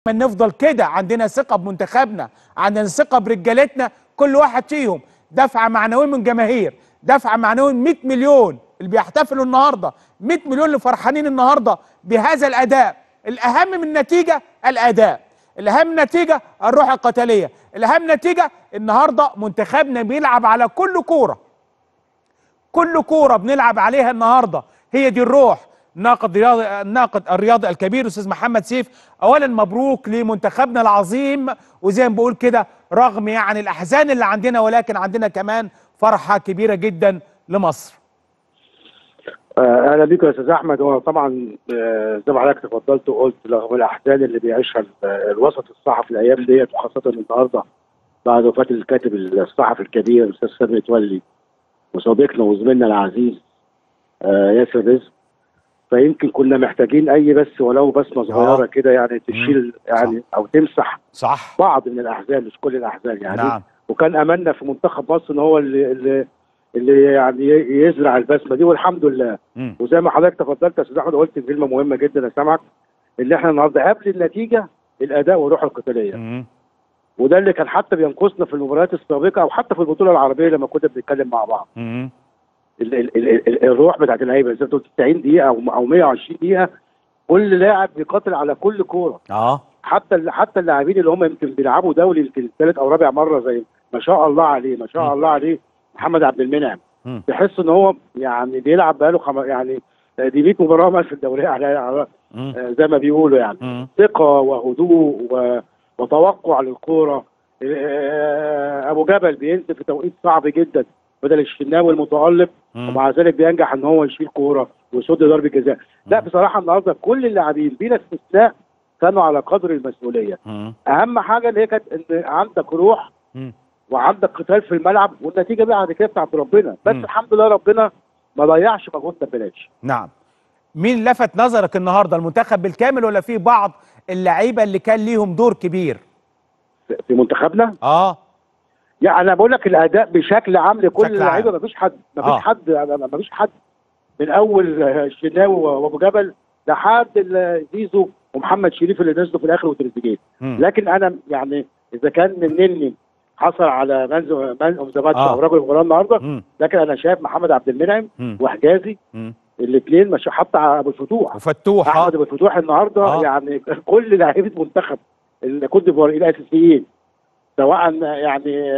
نفضل كده عندنا ثقه بمنتخبنا عندنا ثقه برجالتنا كل واحد فيهم دفعه معنويه من جماهير دفعه معنويه 100 مليون اللي بيحتفلوا النهارده 100 مليون اللي فرحانين النهارده بهذا الاداء الاهم من النتيجه الاداء الاهم من النتيجه الروح القتاليه الاهم نتيجه النهارده منتخبنا بيلعب على كل كوره كل كوره بنلعب عليها النهارده هي دي الروح ناقد رياضي الناقد الرياضي الكبير استاذ محمد سيف اولا مبروك لمنتخبنا العظيم وزي ما بقول كده رغم يعني الاحزان اللي عندنا ولكن عندنا كمان فرحه كبيره جدا لمصر آه، اهلا بيك يا استاذ احمد هو طبعا آه، زي ما حضرتك تفضلت وقلت رغم الاحزان اللي بيعيشها ال- الوسط الصحفي الايام ديت وخاصه النهارده بعد وفاه الكاتب الصحفي الكبير الاستاذ سامي متولي وصديقنا وزميلنا العزيز آه، ياسر رزق فيمكن كنا محتاجين اي بس ولو بسمه صغيره آه. كده يعني تشيل يعني او تمسح صح بعض من الاحزان مش كل الاحزان يعني نعم وكان املنا في منتخب مصر ان هو اللي اللي, اللي يعني يزرع البسمه دي والحمد لله مم. وزي ما حضرتك تفضلت يا استاذ احمد قلت كلمه مهمه جدا يا سامعك اللي احنا النهارده قبل النتيجه الاداء والروح القتاليه مم. وده اللي كان حتى بينقصنا في المباريات السابقه او حتى في البطوله العربيه لما كنا بنتكلم مع بعض مم. ال ال ال ال الروح بتاعت اللعيبه زي ما قلت 90 دقيقه او او 120 دقيقه كل لاعب بيقاتل على كل كوره اه حتى ال- حتى اللاعبين اللي هم يمكن بيلعبوا دولي يمكن ثالث او رابع مره زي ما شاء الله عليه ما شاء مم. الله عليه محمد عبد المنعم مم. تحس ان هو يعني بيلعب بقاله خم... يعني دي 100 مباراه مثلا في الدوريه على على- مم. آه، زي ما بيقولوا يعني مم. ثقه وهدوء و... وتوقع للكوره آه، ابو جبل بينزل في توقيت صعب جدا بدل الشناوي المتالق مم. ومع ذلك بينجح ان هو يشيل كوره ويصد ضربه جزاء لا بصراحه النهارده كل اللاعبين بلا استثناء كانوا على قدر المسؤوليه مم. اهم حاجه اللي هي كانت ان عندك روح مم. وعندك قتال في الملعب والنتيجه بقى بعد كده بتاعت ربنا بس مم. الحمد لله ربنا ما ضيعش مجهودنا ببلاش نعم مين لفت نظرك النهارده المنتخب بالكامل ولا في بعض اللعيبه اللي كان ليهم دور كبير في- في منتخبنا اه يعني انا بقول لك الاداء بشكل عام لكل بشكل اللعيبه عام. ما فيش حد ما فيش آه. حد ما فيش حد من اول آه، الشناوي وابو جبل لحد ال- زيزو ومحمد شريف اللي نزلوا في الاخر وتريزيجيه مم. لكن انا يعني اذا كان النني حصل على منزو مان اوف ذا ماتش آه. او رجل المباراه النهارده مم. لكن انا شايف محمد عبد المنعم مم. وحجازي مم. الاثنين مش حتى على ابو الفتوح وفتوح احمد آه. ابو الفتوح النهارده آه. يعني كل لعيبه منتخب الكوت ديفوار الاساسيين سواء يعني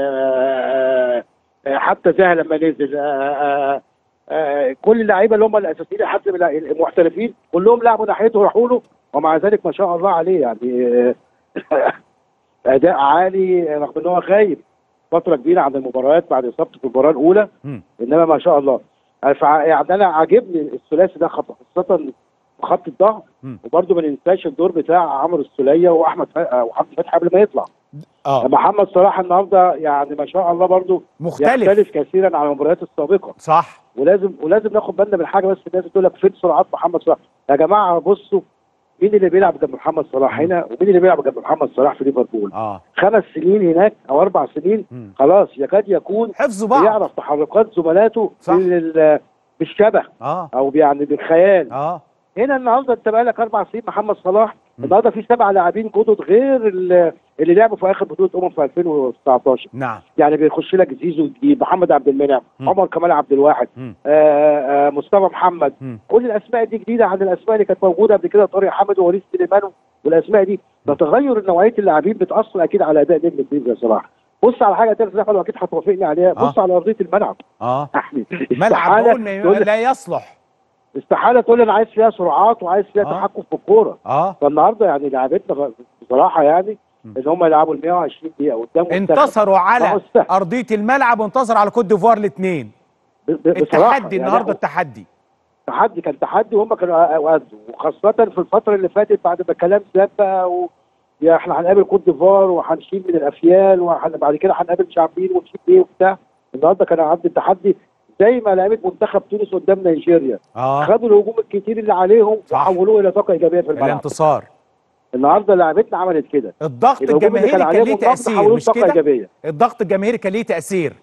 آه، آه، حتى زاهر لما نزل آه، آه، آه، كل اللعيبه اللي هم الاساسيين حتى من المحترفين كلهم لعبوا ناحيته وراحوا له ومع ذلك ما شاء الله عليه يعني آه، اداء عالي رغم ان هو غايب فتره كبيره عن المباريات بعد اصابته في المباراه الاولى مم. انما ما شاء الله فع- يعني انا عاجبني الثلاثي ده خط- خاصه في خط الظهر مم. وبرده ما ننساش الدور بتاع عمرو السوليه واحمد ف- واحمد فتحي قبل ما يطلع اه محمد صلاح النهارده يعني ما شاء الله برده مختلف يختلف كثيرا عن المباريات السابقه صح ولازم ولازم ناخد بالنا من حاجه بس الناس تقول لك فين سرعات محمد صلاح يا جماعه بصوا مين اللي بيلعب جنب محمد صلاح هنا ومين اللي بيلعب جنب محمد صلاح في ليفربول اه خمس سنين هناك او اربع سنين مم. خلاص يكاد يكون حفظوا بعض بيعرف تحركات زملاته صح. بال- بالشبه اه او يعني بالخيال اه هنا النهارده انت بقالك اربع سنين محمد صلاح النهارده في سبع لاعبين جدد غير ال- اللي لعبوا في اخر بطوله امم في 2019 نعم يعني بيخش لك زيزو جديد محمد عبد المنعم مم. عمر كمال عبد الواحد مم. آه آه مصطفى محمد مم. كل الاسماء دي جديده عن الاسماء اللي كانت موجوده قبل كده طارق حامد ووليد سليمان والاسماء دي فتغير نوعيه اللاعبين بتاثر اكيد على اداء نجم الدين زي صلاح بص على حاجه تانية زي واكيد هتوافقني عليها بص آه. على ارضيه الملعب اه يعني ملعب استحالة بقول ما- تقول- لا يصلح استحاله تقول لي انا عايز فيها سرعات وعايز فيها آه. تحكم في الكوره اه فالنهارده يعني لعبتنا بصراحه يعني م. ان هم يلعبوا ال 120 دقيقه قدام منتخب. انتصروا ما على هو استهل. ارضيه الملعب وانتصروا على كوت ديفوار الاثنين ب- ب- بصراحه التحدي يعني النهارده هو التحدي تحدي كان تحدي وهم كانوا قدوا وخاصه في الفتره اللي فاتت بعد ما الكلام زاد بقى و... يا احنا هنقابل كوت ديفوار وهنشيل من الافيال وبعد كده هنقابل شعبين ونشيل ايه وبتاع النهارده كان عندي التحدي زي ما لعيبه منتخب تونس قدام نيجيريا اه خدوا الهجوم الكتير اللي عليهم صح. وحولوه الى طاقه ايجابيه في الملعب الانتصار النهارده لعبتنا عملت كده الضغط الهجوم اللي الجماهيري كان كان عليهم ليه الضغط تاثير حولوه مش لطاقه كده ايجابيه الضغط الجماهيري كان ليه تاثير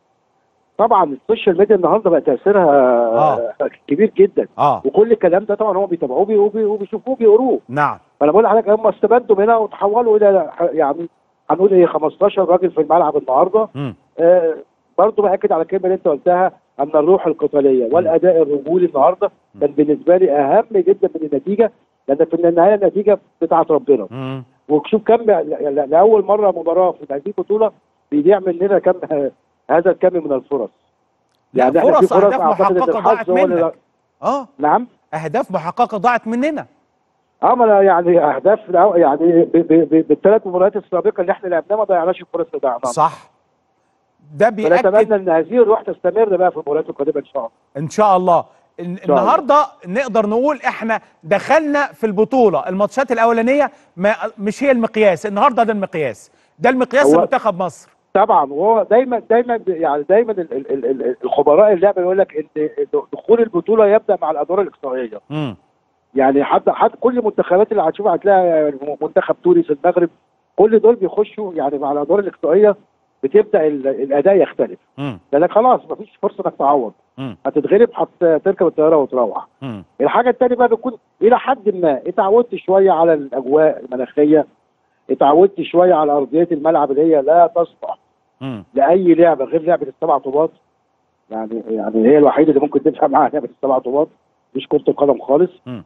طبعا السوشيال ميديا النهارده بقى تاثيرها آه. كبير جدا اه وكل الكلام ده طبعا هم بيتابعوه بي- وبي- وبيشوفوه بيقروه نعم فانا بقول لحضرتك هم استبدوا منها وتحولوا الى يعني هنقول ايه 15 راجل في الملعب النهارده مم. آه برضه باكد على الكلمه اللي انت قلتها ان الروح القتاليه والاداء الرجولي النهارده كان بالنسبه لي اهم جدا من النتيجه لان في النهايه النتيجه بتاعت ربنا مم. وشوف كم ل- لاول مره مباراه في هذه البطوله بيضيع مننا كم هذا الكم من الفرص لا، يعني احنا في فرص فرص أهداف اعتقد ان محققة الحظ ضاعت هو اللي منك. اه نعم اهداف محققه ضاعت مننا اه ما أنا يعني اهداف الأو- يعني ب- ب- ب- بالثلاث مباريات السابقه اللي احنا لعبناها ما ضيعناش الفرص اللي ضيعناها صح ده بيأكد فنتمنى ان هذه الروح تستمر بقى في المباريات القادمه ان شاء الله ان شاء الله الن- شاء الله. النهارده نقدر نقول احنا دخلنا في البطوله الماتشات الاولانيه ما مش هي المقياس النهارده ده المقياس ده المقياس هو- لمنتخب مصر طبعا وهو دايما دايما ب- يعني دايما ال- ال- ال- ال- الخبراء اللعبه يقول لك ان دخول البطوله يبدا مع الادوار الاقصائيه امم يعني حتى حتى كل المنتخبات اللي هتشوفها هتلاقي منتخب تونس المغرب كل دول بيخشوا يعني مع الادوار الاقصائيه بتبدا ال- الاداء يختلف امم لانك خلاص مفيش فرصه انك تعوض امم هتتغلب هتركب الطياره وتروح امم الحاجه الثانيه بقى بتكون الى حد ما اتعودت شويه على الاجواء المناخيه اتعودت شويه على ارضيه الملعب اللي هي لا تصلح امم لاي لعبه غير لعبه السبع طوبات يعني يعني هي الوحيده اللي ممكن تنفع معاها لعبه السبع طوبات مش كره القدم خالص مم.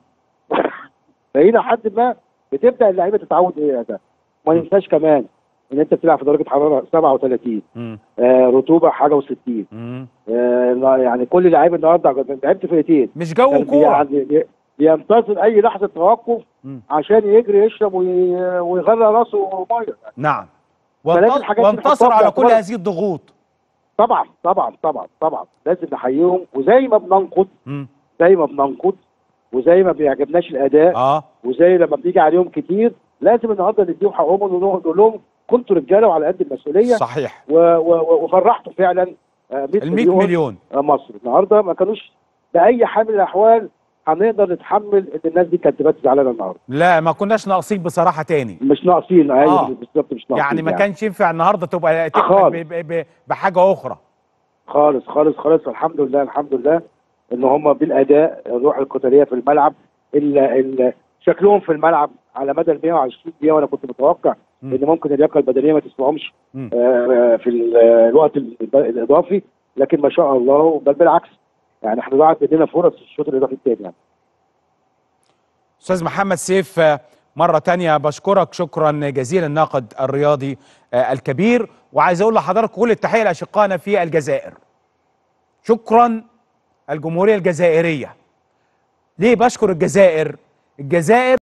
فالى حد ما بتبدا اللعيبه تتعود ايه ده ما ننساش كمان ان انت بتلعب في درجه حراره 37 امم آه رطوبه حاجه و60 امم آه لا، يعني كل لعيب النهارده لعبت فرقتين مش جو كان كوره يعني بي- بينتظر اي لحظه توقف مم. عشان يجري يشرب وي- ويغرق راسه ميه نعم فلازم وانت- الحاجات دي وانتصر نحطها في على كل الاعتبار. هذه الضغوط طبعا طبعا طبعا طبعا لازم نحييهم وزي ما بننقد امم زي ما بننقد وزي ما بيعجبناش الاداء اه وزي لما بنيجي عليهم كتير لازم النهارده نديهم حقهم ونقول لهم- نقول لهم كنتوا رجاله وعلى قد المسؤوليه صحيح و- و- وفرحتوا فعلا آه، 100 ال 100 مليون مليون آه، مصر النهارده ما كانوش باي حال من الاحوال هنقدر نتحمل ان الناس دي كانت تبقى زعلانه النهارده لا ما كناش ناقصين بصراحه تاني مش ناقصين ايوه آه. بالظبط مش ناقصين يعني ما كانش ينفع النهارده تبقى تكسب خالص. ب- ب- ب- بحاجه اخرى خالص خالص خالص الحمد لله الحمد لله ان هم بالاداء الروح القتاليه في الملعب ال ال شكلهم في الملعب على مدى ال 120 دقيقه وانا كنت متوقع مم. ان ممكن اللياقه البدنيه ما تسمعهمش مم. آه، في ال- الوقت ال- الاضافي لكن ما شاء الله بل بالعكس يعني احنا ضاعت مننا فرص في الشوط الاضافي الثاني يعني استاذ محمد سيف آه، مرة تانية بشكرك شكرا جزيلا الناقد الرياضي آه، الكبير وعايز اقول لحضرتك كل التحية لاشقائنا في الجزائر شكرا الجمهورية الجزائرية ليه بشكر الجزائر الجزائر